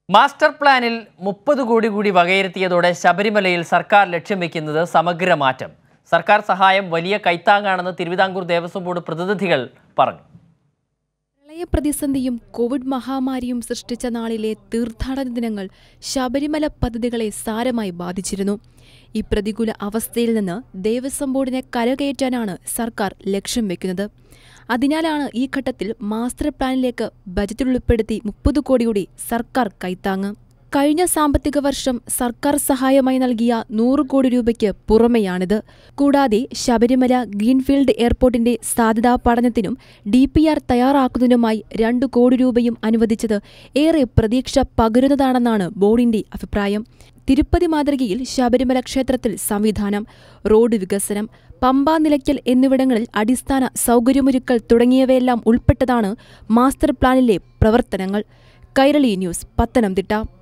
master പ്ലാനിൽ മുപ്പത് കോടി കൂടി വകയിരുത്തിയതോടെ ശബരിമലയിൽ സർക്കാർ ലക്ഷ്യം വെക്കുന്നത് സമഗ്ര മാറ്റം സർക്കാർ സഹായം വലിയ കൈത്താങ്ങാണെന്ന് തിരുവിതാംകൂർ ദേവസ്വം ബോർഡ് പ്രതിനിധികൾ പറഞ്ഞു പ്രളയപ്രതിസന്ധിയും കോവിഡ് മഹാമാരിയും സൃഷ്ടിച്ച നാളിലെ തീർത്ഥാടന ദിനങ്ങൾ ശബരിമല പദ്ധതികളെ സാരമായി ബാധിച്ചിരുന്നു ഈ പ്രതികൂല അവസ്ഥയിൽ നിന്ന് ദേവസ്വം ബോർഡിനെ കരകയറ്റാനാണ് സർക്കാർ ലക്ഷ്യം വെക്കുന്നത് അതിനാലാണ് ഈ ഘട്ടത്തിൽ മാസ്റ്റർ പ്ലാനിലേക്ക് ബജറ്റിൽ ഉൾപ്പെടുത്തി മുപ്പത് കോടി കൂടി സർക്കാർ കൈത്താങ്ങ് കഴിഞ്ഞ സാമ്പത്തിക വർഷം സർക്കാർ സഹായമായി നൽകിയ നൂറ് കോടി രൂപയ്ക്ക് പുറമെയാണിത് കൂടാതെ ശബരിമല ഗ്രീൻഫീൽഡ് എയർപോർട്ടിന്റെ സാധ്യതാ പഠനത്തിനും ഡി പി ആർ തയ്യാറാക്കുന്നതിനുമായി രണ്ടു കോടി രൂപയും അനുവദിച്ചത് ഏറെ പ്രതീക്ഷ പകരുന്നതാണെന്നാണ് ബോർഡിന്റെ അഭിപ്രായം തിരുപ്പതി മാതൃകയിൽ ശബരിമല ക്ഷേത്രത്തിൽ സംവിധാനം റോഡ് വികസനം പമ്പ നിലയ്ക്കൽ എന്നിവിടങ്ങളിൽ അടിസ്ഥാന സൗകര്യമൊരുക്കൽ തുടങ്ങിയവയെല്ലാം ഉൾപ്പെട്ടതാണ് മാസ്റ്റർ പ്ലാനിലെ പ്രവർത്തനങ്ങൾ കൈരളി ന്യൂസ് പത്തനംതിട്ട